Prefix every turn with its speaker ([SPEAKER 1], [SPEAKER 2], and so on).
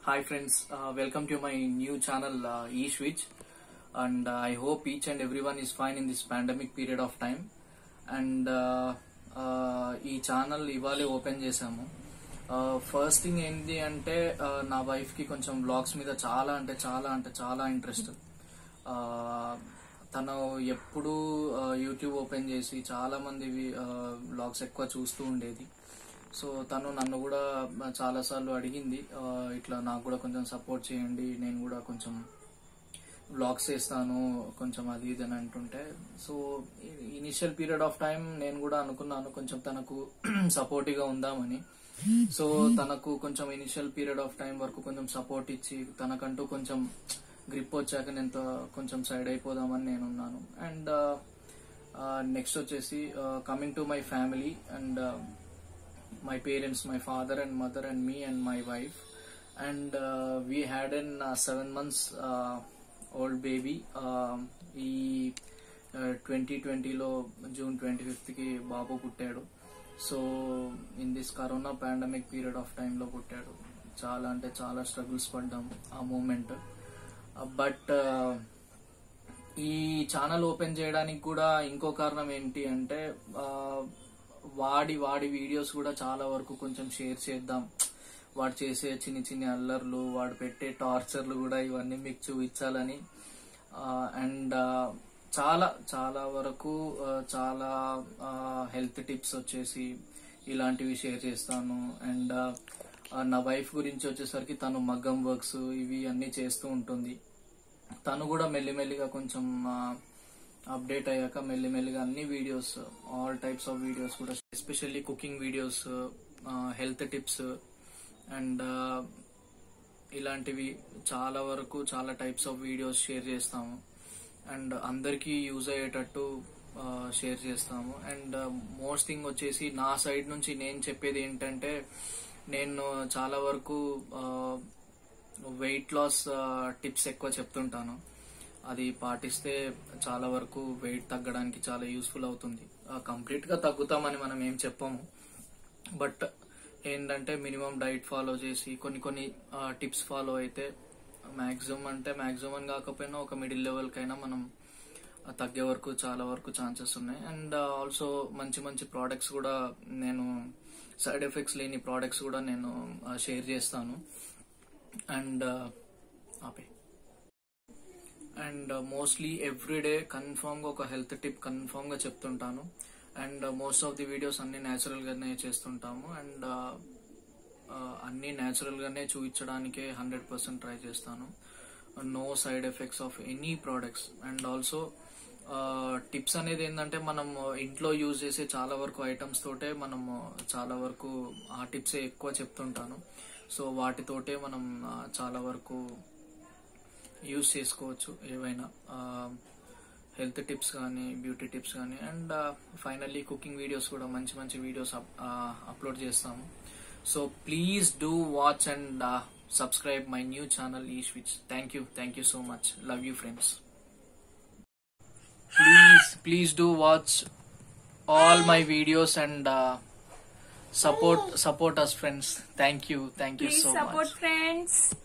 [SPEAKER 1] Hi friends, uh, welcome to my new channel uh, eSwitch and uh, I hope each and everyone is fine in this pandemic period of time and uh, uh, ఈ channel ఇవాళే open చేశాము first thing ఏంటి అంటే uh, నా wife కి కొంచెం blogs మీద చాలా అంటే చాలా అంటే చాలా ఇంట్రెస్ట్ తను ఎప్పుడు యూట్యూబ్ ఓపెన్ చేసి చాలా మంది బ్లాగ్స్ ఎక్కువ చూస్తూ ఉండేది సో తను నన్ను కూడా చాలా సార్లు అడిగింది ఆ, ఇట్లా నాకు కూడా కొంచెం సపోర్ట్ చేయండి నేను కూడా కొంచెం వ్లాగ్స్ చేస్తాను కొంచెం అది ఇది అని అంటుంటే so initial period of time నేను కూడా అనుకున్నాను కొంచెం తనకు సపోర్టివ్ గా ఉందామని సో తనకు కొంచెం ఇనిషియల్ పీరియడ్ ఆఫ్ టైం వరకు కొంచెం సపోర్ట్ ఇచ్చి తనకంటూ కొంచెం గ్రిప్ వచ్చాక నేను త- కొంచెం సైడ్ అయిపోదామని నేను ఉన్నాను అండ్ నెక్స్ట్ వచ్చేసి coming to my family and my parents, my father and mother, and me and my wife. And uh, we had an uh, seven months uh, old baby. Um, ఈ twenty ట్వంటీలో June twenty ఫిఫ్త్కి బాబు పుట్టాడు so in this corona pandemic period of టైంలో పుట్టాడు చాలా అంటే చాలా స్ట్రగుల్స్ పడ్డాం ఆ మూమెంట్ బట్ ఈ ఛానల్ ఓపెన్ చేయడానికి కూడా ఇంకో కారణం ఏంటి అంటే ఆ, వాడి వాడి వీడియోస్ కూడా చాలా వరకు కొంచెం షేర్ చేద్దాం వాడు చేసే చిన్ని చిన్ని అల్లర్లు వాడు పెట్టే టార్చర్లు కూడా ఇవన్నీ మీకు చూపించాలని అండ్ చాలా చాలా వరకు ఆ, చాలా హెల్త్ టిప్స్ వచ్చేసి ఇలాంటివి షేర్ చేస్తాను అండ్ నా వైఫ్ గురించి వచ్చేసరికి తను మగ్గం వర్క్స్ ఇవి అన్ని చేస్తూ ఉంటుంది తను కూడా మెల్లిమెల్లిగా కొంచెం అప్డేట్ అయ్యాక మెల్లిమెల్లిగా అన్ని videos all types of videos కూడా especially cooking videos health tips and ఇలాంటివి చాలా వరకు చాలా టైప్స్ ఆఫ్ వీడియోస్ షేర్ చేస్తాము అండ్ అందరికీ యూజ్ అయ్యేటట్టు షేర్ చేస్తాము అండ్ మోస్ట్ థింగ్ వచ్చేసి నా సైడ్ నుంచి నేను చెప్పేది ఏంటంటే నేను చాలా వరకు వెయిట్ లాస్ టిప్స్ ఎక్కువ చెప్తుంటాను అది పాటిస్తే చాలా వరకు వెయిట్ తగ్గడానికి చాలా యూస్ఫుల్ అవుతుంది కంప్లీట్ గా తగ్గుతామని మనం ఏం చెప్పము బట్ ఏంటంటే మినిమం డైట్ ఫాలో చేసి కొన్ని కొన్ని టిప్స్ ఫాలో అయితే మాక్సిమం అంటే మాక్సిమం అని కాకపోయినా ఒక మిడిల్ లెవెల్ కైనా మనం ఆ, తగ్గే వరకు చాలా వరకు ఛాన్సెస్ ఉన్నాయి అండ్ ఆల్సో మంచి మంచి ప్రోడక్ట్స్ కూడా నేను సైడ్ ఎఫెక్ట్స్ లేని ప్రోడక్ట్స్ కూడా నేను షేర్ చేస్తాను అండ్ ఆపే అండ్ మోస్ట్లీ ఎవ్రీడే కన్ఫర్మ్ గా ఒక హెల్త్ టిప్ కన్ఫర్మ్ గా చెప్తుంటాను and most of the videos అన్ని న్యాచురల్ గానే చేస్తుంటాము అండ్ అన్ని న్యాచురల్ గానే చూపించడానికే హండ్రెడ్ పర్సెంట్ ట్రై చేస్తాను no side effects of any products and also tips అనేది ఏంటంటే మనం ఇంట్లో యూజ్ చేసే చాలా వరకు ఐటమ్స్ తోటే మనం చాలా వరకు ఆ టిప్సే ఎక్కువ చెప్తుంటాను సో వాటితోటే మనం ఆ, చాలా వరకు యూజ్ చేసుకోవచ్చు ఏవైనా హెల్త్ టిప్స్ కానీ బ్యూటీ టిప్స్ కానీ అండ్ ఫైనల్లీ కుకింగ్ వీడియోస్ కూడా మంచి మంచి వీడియోస్ అప్లోడ్ చేస్తాము so please do watch and subscribe my new channel ఈ switch thank you thank you so much love you friends please please do watch all my videos and support support us friends thank you thank you
[SPEAKER 2] Please
[SPEAKER 1] so
[SPEAKER 2] support
[SPEAKER 1] much
[SPEAKER 2] friends.